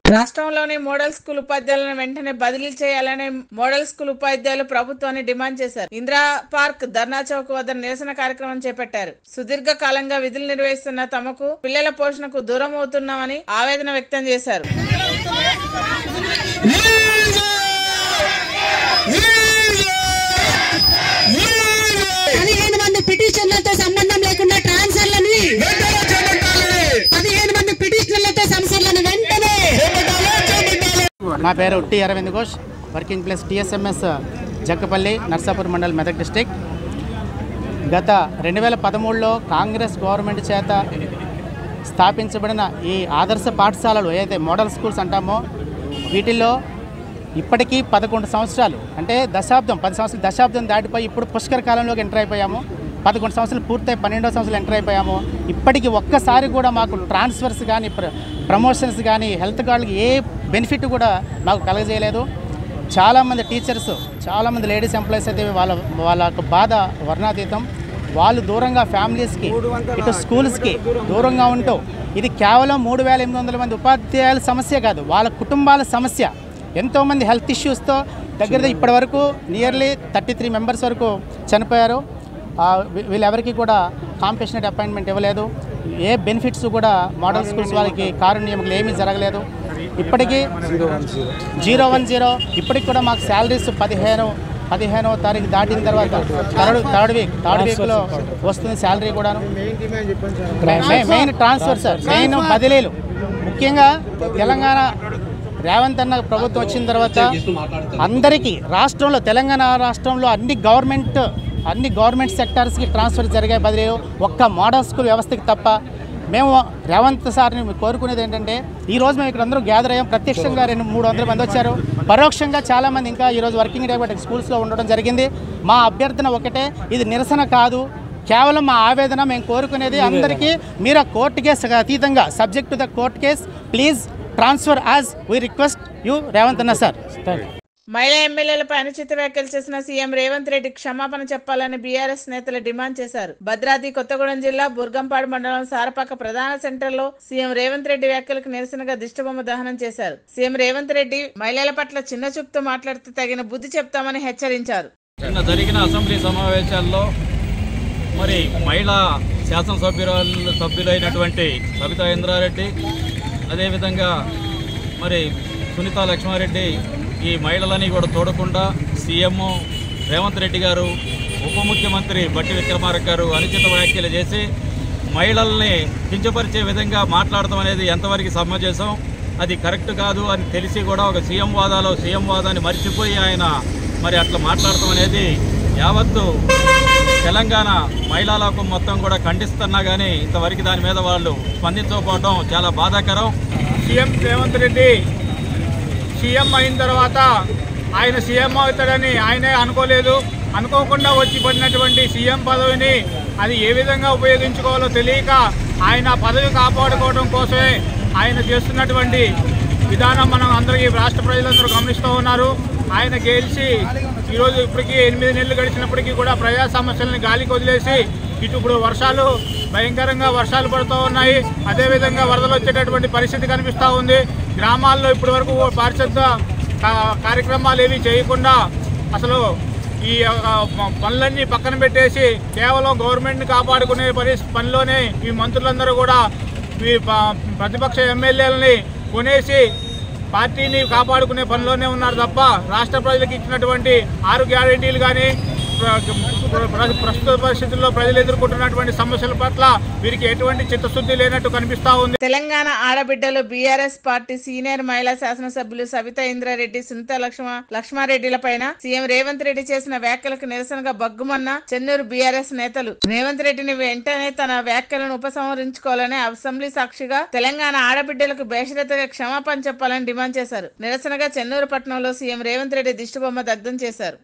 రాష్ట్రంలోని model school ఉపాధ్యాయులను వెంటనే బదిలీ చేయాలని మోడల్ స్కూల్ ఉపాధ్యాయులు ప్రభుత్వాన్ని డిమాండ్ చేశారు ఇందిరా పార్క్ ధర్నా చౌక్ వద్ద నిరసన కార్యక్రమం చేపట్టారు సుదీర్ఘ కాలంగా విధులు నిర్వహిస్తున్న తమకు పిల్లల పోషణకు దూరం అవుతున్నామని ఆవేదన వ్యక్తం చేశారు పదిహేను మంది పిటిషన్లతో సంబంధం లేకుండా ట్రాన్స్ఫర్లని పదిహేను మంది పిటిషన్లతో సంస్థలను వెంటనే నా పేరు T Arvind Ghosh working place TSMS Jakkapalli Narsapur mandal Medak district గత రెండు వేల పదమూడులో కాంగ్రెస్ గవర్నమెంట్ చేత స్థాపించబడిన ఈ ఆదర్శ పాఠశాలలు ఏదైతే మోడల్ స్కూల్స్ అంటామో వీటిల్లో ఇప్పటికీ పదకొండు సంవత్సరాలు అంటే దశాబ్దం పది సంవత్సరాలు దశాబ్దం దాటిపోయి ఇప్పుడు పుష్కర కాలంలోకి ఎంటర్ అయిపోయాము పదకొండు సంవత్సరాలు పూర్తయి పన్నెండో సంవత్సరాలు ఎంటర్ అయిపోయాము ఇప్పటికీ ఒక్కసారి కూడా మాకు ట్రాన్స్ఫర్స్ కానీ ప్ర ప్రమోషన్స్ కానీ హెల్త్ కార్డులకి ఏ బెనిఫిట్ కూడా మాకు కలగజేయలేదు చాలామంది టీచర్స్ చాలామంది లేడీస్ ఎంప్లాయీస్ అయితే వాళ్ళ వాళ్ళ యొక్క బాధ వర్ణాతీతం వాళ్ళు దూరంగా ఫ్యామిలీస్కి ఇటు స్కూల్స్కి దూరంగా ఉంటూ ఇది కేవలం మూడు వేల ఎనిమిది వందల మంది ఉపాధ్యాయుల సమస్య కాదు వాళ్ళ కుటుంబాల సమస్య ఎంతోమంది హెల్త్ ఇష్యూస్తో దగ్గర ఇప్పటి వరకు నియర్లీ థర్టీ త్రీ మెంబర్స్ వరకు చనిపోయారు ఆ, వీ- వీళ్ళెవరికి కూడా కాంపిటీషన్ అపాయింట్మెంట్ ఇవ్వలేదు ఏ బెనిఫిట్స్ కూడా మోడల్ స్కూల్స్ వాళ్ళకి కారుణ్యములు ఏమీ జరగలేదు ఇప్పటికీ జీరో వన్ జీరో ఇప్పటికి కూడా మాకు శాలరీస్ పదిహేను పదిహేనవ తారీఖు దాటిన తర్వాత థర్డ్ థర్డ్ వీక్ థర్డ్ వీక్లో వస్తుంది శాలరీ కూడాను మె- మెయిన్ ట్రాన్స్ఫర్ సార్ మెయిన్ బదిలీలు ముఖ్యంగా తెలంగాణ రేవంత్ అన్న ప్రభుత్వం వచ్చిన తర్వాత అందరికీ రాష్ట్రంలో తెలంగాణ రాష్ట్రంలో అన్ని గవర్నమెంట్ అన్ని గవర్నమెంట్ సెక్టార్స్కి ట్రాన్స్ఫర్ జరిగాయి బదిలీలు ఒక్క మోడల్ స్కూల్ వ్యవస్థకి తప్ప మేము రేవంత్ సార్ని కోరుకునేది ఏంటంటే ఈ రోజు మేము ఇక్కడ అందరూ గ్యాదర్ అయ్యాం ప్రత్యక్షంగా రెండు మూడు వందల మంది వచ్చారు పరోక్షంగా చాలామంది ఇంకా ఈరోజు వర్కింగ్ డే బట్టి స్కూల్స్లో ఉండడం జరిగింది మా అభ్యర్థన ఒకటే ఇది నిరసన కాదు కేవలం మా ఆవేదన మేము కోరుకునేది అందరికీ మీరు ఆ కోర్టు కేసు అతీతంగా subject to the court case please transfer as we request you Revanth అన్న సార్ మహిళా ఎమ్మెల్యేలపై అనుచిత వ్యాఖ్యలు చేసిన సీఎం రేవంత్ రెడ్డి క్షమాపణ చెప్పాలని బీఆర్ఎస్ నేతలు డిమాండ్ చేశారు భద్రాద్రి కొత్తగూడెం జిల్లా బుర్గంపాడు మండలం సారపాక ప్రధాన సెంటర్లో సీఎం రేవంత్ రెడ్డి వ్యాఖ్యలకు నిరసనగా దిష్టబొమ్మ దహనం చేశారు సీఎం రేవంత్ రెడ్డి మహిళల పట్ల చిన్న చూపుతో మాట్లాడితే తగిన బుద్ధి చెప్తామని హెచ్చరించారు నిన్న జరిగిన అసెంబ్లీ సమావేశాల్లో మరి మహిళా శాసనసభ్యురాలు సభ్యులైనటువంటి సబితా ఇంద్రారెడ్డి అదేవిధంగా మరి సునీత లక్ష్మారెడ్డి ఈ మహిళలని కూడా చూడకుండా సీఎం రేవంత్ రెడ్డి గారు ఉప ముఖ్యమంత్రి బట్టి విక్రమార్క గారు అనుచిత వ్యాఖ్యలు చేసి మహిళల్ని కించపరిచే విధంగా మాట్లాడటం అనేది ఎంతవరకు సమంజసం అది కరెక్ట్ కాదు అని తెలిసి కూడా ఒక సీఎం వాదాలో సీఎం వాదాన్ని మర్చిపోయి ఆయన మరి అట్లా మాట్లాడటం అనేది యావత్తు తెలంగాణ మహిళా లోకం మొత్తం కూడా ఖండిస్తున్నా కానీ ఇంతవరకు దాని మీద వాళ్ళు స్పందించకపోవడం చాలా బాధాకరం సీఎం రేవంత్ రెడ్డి సీఎం అయిన తర్వాత ఆయన సీఎం అవుతాడని ఆయనే అనుకోలేదు అనుకోకుండా వచ్చి పడినటువంటి సీఎం పదవిని అది ఏ విధంగా ఉపయోగించుకోవాలో తెలియక ఆయన పదవి కాపాడుకోవడం కోసమే ఆయన చేస్తున్నటువంటి విధానం మనం అందరికీ రాష్ట్ర ప్రజలందరూ గమనిస్తూ ఉన్నారు ఆయన గెలిచి ఈరోజు ఇప్పటికీ ఎనిమిది నెలలు గడిచినప్పటికీ కూడా ప్రజా సమస్యలను గాలికి వదిలేసి ఇటు ఇప్పుడు వర్షాలు భయంకరంగా వర్షాలు పడుతూ ఉన్నాయి అదేవిధంగా వరదలు వచ్చేటటువంటి పరిస్థితి కనిపిస్తూ ఉంది గ్రామాల్లో ఇప్పటి వరకు పారిశుద్ధ కా- కార్యక్రమాలు ఏవి చేయకుండా అసలు ఈ ఆ, మ- పనులన్నీ పక్కన పెట్టేసి కేవలం గవర్నమెంట్ని కాపాడుకునే పరి పనిలోనే ఈ మంత్రులందరూ కూడా ఈ ప- ప్రతిపక్ష ఎమ్మెల్యేలని కొనేసి పార్టీని కాపాడుకునే పనిలోనే ఉన్నారు తప్ప రాష్ట్ర ప్రజలకు ఇచ్చినటువంటి ఆరు గ్యారెంటీలు కానీ ప్రస్తుత పరిస్థితుల్లో ప్రజలు ఎదుర్కొంటున్నటువంటి సమస్యల పట్ల వీరికి ఎటువంటి చిత్తశుద్ధి లేనట్టు కనిపిస్తా ఉంది తెలంగాణ ఆడబిడ్డలు బీఆర్ఎస్ పార్టీ సీనియర్ మహిళా శాసనసభ్యులు సవితా ఇంద్రారెడ్డి సునీత లక్ష్మ లక్ష్మారెడ్డిల పైన సీఎం రేవంత్ రెడ్డి చేసిన వ్యాఖ్యలకు నిరసనగా బగ్గుమన్న చెన్నూరు బీఆర్ఎస్ నేతలు రేవంత్ రెడ్డిని వెంటనే తన వ్యాఖ్యలను ఉపసంహరించుకోవాలని అసెంబ్లీ సాక్షిగా తెలంగాణ ఆడబిడ్డలకు బేషరతుగా క్షమాపణ చెప్పాలని డిమాండ్ చేశారు నిరసనగా చెన్నూరు పట్టణంలో సీఎం రేవంత్ రెడ్డి దిష్టిబొమ్మ దగ్ధం చేశారు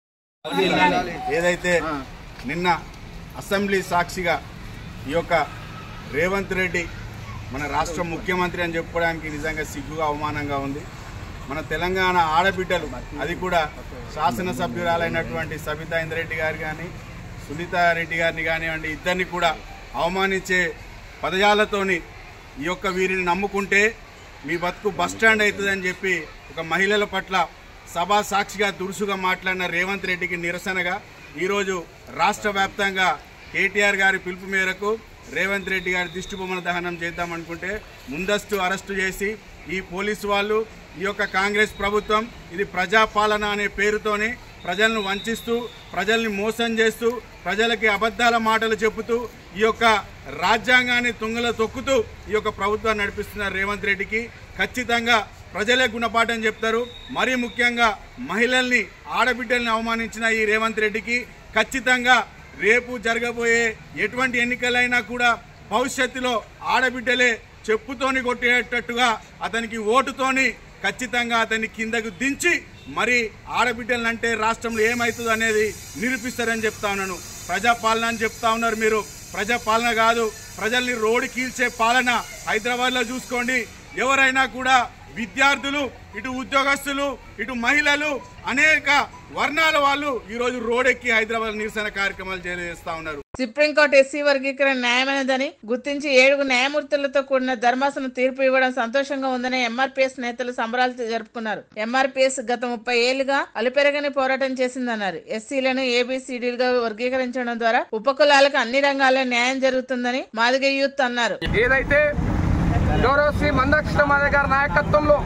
ఏదైతే నిన్న అసెంబ్లీ సాక్షిగా ఈ యొక్క రేవంత్ రెడ్డి మన రాష్ట్ర ముఖ్యమంత్రి అని చెప్పుకోవడానికి నిజంగా సిగ్గుగా అవమానంగా ఉంది మన తెలంగాణ ఆడబిడ్డలు అది కూడా శాసనసభ్యురాలైనటువంటి సబితా ఇంద్రెడ్డి గారు కానీ సునీత రెడ్డి గారిని కానివ్వండి ఇద్దరిని కూడా అవమానించే పదజాలతోని ఈ యొక్క వీరిని నమ్ముకుంటే మీ బతుకు బస్ స్టాండ్ అవుతుందని చెప్పి ఒక మహిళల పట్ల సభా సాక్షిగా దురుసుగా మాట్లాడిన రేవంత్ రెడ్డికి నిరసనగా ఈరోజు రాష్ట్ర వ్యాప్తంగా కేటీఆర్ గారి పిలుపు మేరకు రేవంత్ రెడ్డి గారి దిష్టిబొమ్మల దహనం చేద్దామనుకుంటే ముందస్తు అరెస్టు చేసి ఈ పోలీసు వాళ్ళు ఈ యొక్క కాంగ్రెస్ ప్రభుత్వం ఇది ప్రజాపాలన అనే పేరుతోని ప్రజలను వంచిస్తూ ప్రజల్ని మోసం చేస్తూ ప్రజలకి అబద్ధాల మాటలు చెబుతూ ఈ యొక్క రాజ్యాంగాన్ని తుంగలో తొక్కుతూ ఈ యొక్క ప్రభుత్వాన్ని నడిపిస్తున్న రేవంత్ రెడ్డికి ఖచ్చితంగా ప్రజలే గుణపాఠం చెప్తారు మరీ ముఖ్యంగా మహిళల్ని ఆడబిడ్డల్ని అవమానించిన ఈ రేవంత్ రెడ్డికి ఖచ్చితంగా రేపు జరగబోయే ఎటువంటి ఎన్నికలైనా కూడా భవిష్యత్తులో ఆడబిడ్డలే చెప్పుతోని కొట్టేటట్టుగా అతనికి ఓటుతోని ఖచ్చితంగా అతన్ని కిందకు దించి మరి ఆడబిడ్డలంటే రాష్ట్రంలో ఏమవుతుంది అనేది నిరూపిస్తారని చెప్తా ఉన్నాను ప్రజాపాలన అని చెప్తా ఉన్నారు మీరు ప్రజాపాలన కాదు ప్రజల్ని రోడ్డు కీల్చే పాలన హైదరాబాద్లో చూసుకోండి ఎవరైనా కూడా విద్యార్థులు ఇటు ఉద్యోగస్తులు ఇటు మహిళలు అనేక వర్ణాల వాళ్ళు ఈరోజు రోడెక్కి హైదరాబాద్ నిరసన కార్యక్రమాలు చేస్తా ఉన్నారు సుప్రీంకోర్టు ఎస్సీ వర్గీకరణ న్యాయమైనదని గుర్తించి ఏడుగురు న్యాయమూర్తులతో కూడిన ధర్మాసనం తీర్పు ఇవ్వడం సంతోషంగా ఉందని ఎంఆర్పీఎస్ నేతలు సంబరాలు జరుపుకున్నారు ఎంఆర్పీఎస్ గత ముప్పై ఏళ్లుగా అలుపెరగని పోరాటం చేసిందన్నారు ఎస్సీలను ఏబిసిడీలుగా వర్గీకరించడం ద్వారా ఉపకులాలకు అన్ని రంగాల్లో న్యాయం జరుగుతుందని మాదిగ యూత్ అన్నారు ఏదైతే గౌరవ శ్రీ మందకృష్ణమాధవ్ గారి నాయకత్వంలో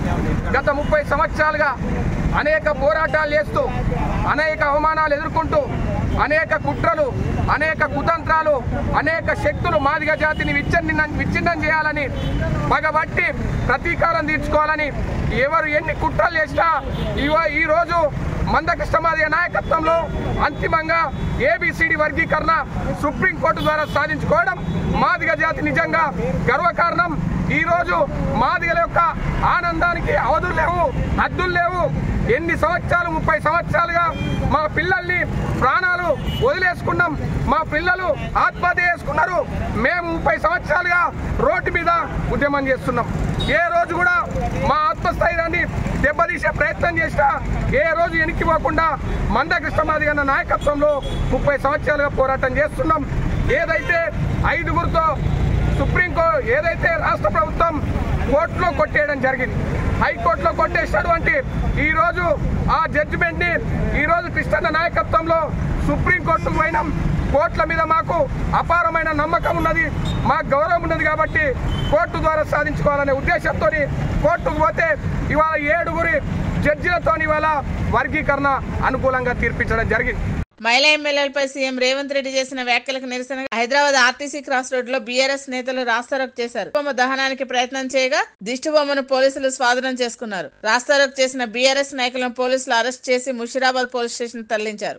గత ముప్పై సంవత్సరాలుగా అనేక పోరాటాలు చేస్తూ అనేక అవమానాలు ఎదుర్కొంటూ అనేక కుట్రలు అనేక కుతంత్రాలు అనేక శక్తులు మాదిగ జాతిని విచ్ఛిన్నం విచ్ఛిన్నం చేయాలని పగబట్టి ప్రతీకారం తీర్చుకోవాలని ఎవరు ఎన్ని కుట్రలు చేసినా ఇవ- ఈ రోజు మందకృష్ణమాదిగ నాయకత్వంలో అంతిమంగా ఏబిసిడి వర్గీకరణ సుప్రీంకోర్టు ద్వారా సాధించుకోవడం మాదిగ జాతి నిజంగా గర్వకారణం ఈ రోజు మాదిగల యొక్క ఆనందానికి అవధులు లేవు హద్దులు లేవు ఎన్ని సంవత్సరాలు ముప్పై సంవత్సరాలుగా మా పిల్లల్ని ప్రాణాలు వదిలేసుకున్నాం మా పిల్లలు ఆత్మహత్య చేసుకున్నారు మేము ముప్పై సంవత్సరాలుగా రోడ్డు మీద ఉద్యమం చేస్తున్నాం ఏ రోజు కూడా మా ఆత్మస్థైర్యాన్ని దెబ్బతీసే ప్రయత్నం చేసినా ఏ రోజు వెనక్కిపోకుండా మందకృష్ణమాది గారి నాయకత్వంలో ముప్పై సంవత్సరాలుగా పోరాటం చేస్తున్నాం ఏదైతే ఐదుగురితో సుప్రీంకోర్టు ఏదైతే రాష్ట్ర ప్రభుత్వం కోర్టులో కొట్టేయడం జరిగింది హైకోర్టులో కొట్టేసినటువంటి ఈ రోజు ఆ జడ్జిమెంట్ ని ఈ రోజు కృష్ణన్న నాయకత్వంలో సుప్రీంకోర్టుకు పోయినాం కోర్టుల మీద మాకు అపారమైన నమ్మకం ఉన్నది మాకు గౌరవం ఉన్నది కాబట్టి కోర్టు ద్వారా సాధించుకోవాలనే ఉద్దేశంతో కోర్టుకు పోతే ఇవాళ ఏడుగురి జడ్జిలతో ఇవాళ వర్గీకరణ అనుకూలంగా తీర్పించడం జరిగింది మహిళా ఎమ్మెల్యేలపై సీఎం రేవంత్ రెడ్డి చేసిన వ్యాఖ్యలకు నిరసనగా హైదరాబాద్ ఆర్టీసీ క్రాస్ రోడ్ లో బీఆర్ఎస్ నేతలు రాస్తారోక్ చేశారు బొమ్మ దహనానికి ప్రయత్నం చేయగా దిష్టి బొమ్మను పోలీసులు స్వాధీనం చేసుకున్నారు రాస్తారోక్ చేసిన బీఆర్ఎస్ నాయకులను పోలీసులు అరెస్ట్ చేసి ముషిరాబాద్ పోలీస్ స్టేషన్ తరలించారు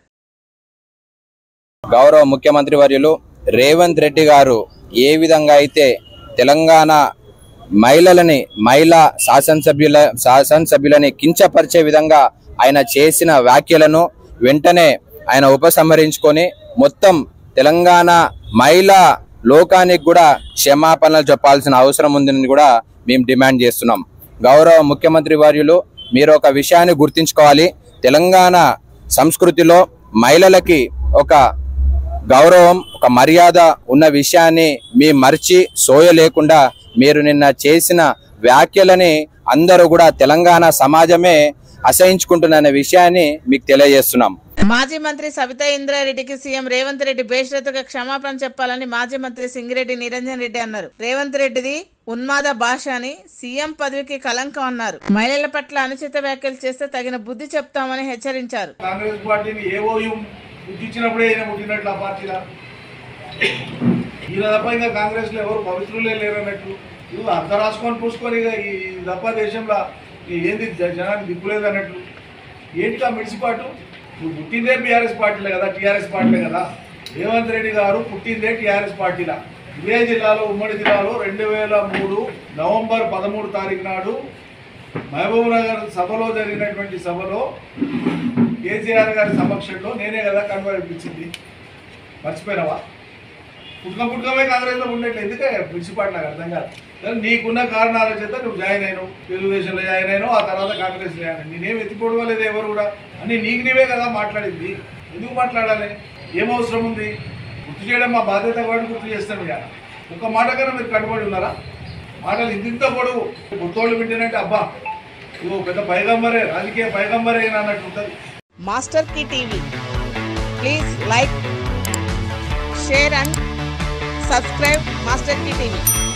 గౌరవ ముఖ్యమంత్రి వర్యులు రేవంత్ రెడ్డి గారు ఏ విధంగా అయితే తెలంగాణ మహిళలని మహిళా శాసనసభ్యుల శాసనసభ్యులని కించపరిచే విధంగా ఆయన చేసిన వ్యాఖ్యలను వెంటనే ఆయన ఉపసంహరించుకొని మొత్తం తెలంగాణ మహిళా లోకానికి కూడా క్షమాపణలు చెప్పాల్సిన అవసరం ఉందని కూడా మేము డిమాండ్ చేస్తున్నాం గౌరవ ముఖ్యమంత్రి వర్యులు మీరు ఒక విషయాన్ని గుర్తించుకోవాలి తెలంగాణ సంస్కృతిలో మహిళలకి ఒక గౌరవం ఒక మర్యాద ఉన్న విషయాన్ని మీ మర్చి సోయ లేకుండా మీరు నిన్న చేసిన వ్యాఖ్యలని అందరూ కూడా తెలంగాణ సమాజమే అసహించుకుంటున్న విషయాన్ని మీకు తెలియజేస్తున్నాం మాజీ మంత్రి సబితా ఇంద్రారెడ్డికి సీఎం రేవంత్ రెడ్డి బేషరతుగా క్షమాపణ చెప్పాలని మాజీ మంత్రి సింగిరెడ్డి నిరంజన్ రెడ్డి అన్నారు రేవంత్ రెడ్డిది ఉన్మాద భాష అని సీఎం పదవికి కలంకం అన్నారు మహిళల పట్ల అనుచిత వ్యాఖ్యలు చేస్తే తగిన బుద్ధి చెప్తామని హెచ్చరించారు కాంగ్రెస్ పార్టీని ఏవోయు పుట్టించినప్పుడే ఈయన పుట్టినట్లు ఆ పార్టీలో ఈయన తప్ప ఇంకా కాంగ్రెస్లో ఎవరు పవిత్రులే లేరన్నట్టు ఇవి అంత రాసుకొని పూసుకొని ఇక ఈ తప్ప దేశంలో ఈ ఏంది జ- జనానికి దిక్కులేదు అన్నట్లు ఏంటి ఆ మిడిసిపాటు నువ్వు పుట్టిందే బీఆర్ఎస్ పార్టీలే కదా టీఆర్ఎస్ పార్టీలే కదా రేవంత్ రెడ్డి గారు పుట్టిందే టీఆర్ఎస్ పార్టీలా ఇదే జిల్లాలో ఉమ్మడి జిల్లాలో రెండు వేల మూడు నవంబర్ పదమూడు తారీఖు నాడు మహబూబ్ నగర్ సభలో జరిగినటువంటి సభలో కేసీఆర్ గారి సమక్షంలో నేనే కదా కన్వర్ ఇప్పించింది మర్చిపోయినావా పుట్టుక పుట్టుకమే కాంగ్రెస్లో ఉండేట్లు ఎందుకే మున్సిపాలిటీ నాకు అర్థం కాదు కానీ నీకున్న కారణాల చేత నువ్వు జాయిన్ అయినావు తెలుగుదేశంలో జాయిన్ అయినావు ఆ తర్వాత కాంగ్రెస్ జాయిన్ అయినావు నేనేం ఎత్తిపోవడం ఎవరు కూడా అని నీకు నీవే కదా మాట్లాడింది ఎందుకు మాట్లాడాలి ఏం అవసరం ఉంది గుర్తు చేయడం మా బాధ్యత కాబట్టి గుర్తు చేస్తాను కదా ఒక మాట కన్నా మీరు కట్టుబడి ఉన్నారా మాటలు ఇంత పొడవు గుర్తోళ్ళు వింటేనంటే అబ్బా ఇగో పెద్ద పైగంబరే రాజకీయ పైగంబరే ఈయన అన్నట్టు ఉంటుంది మాస్టర్ కి TV please like share and subscribe master కి టీవీ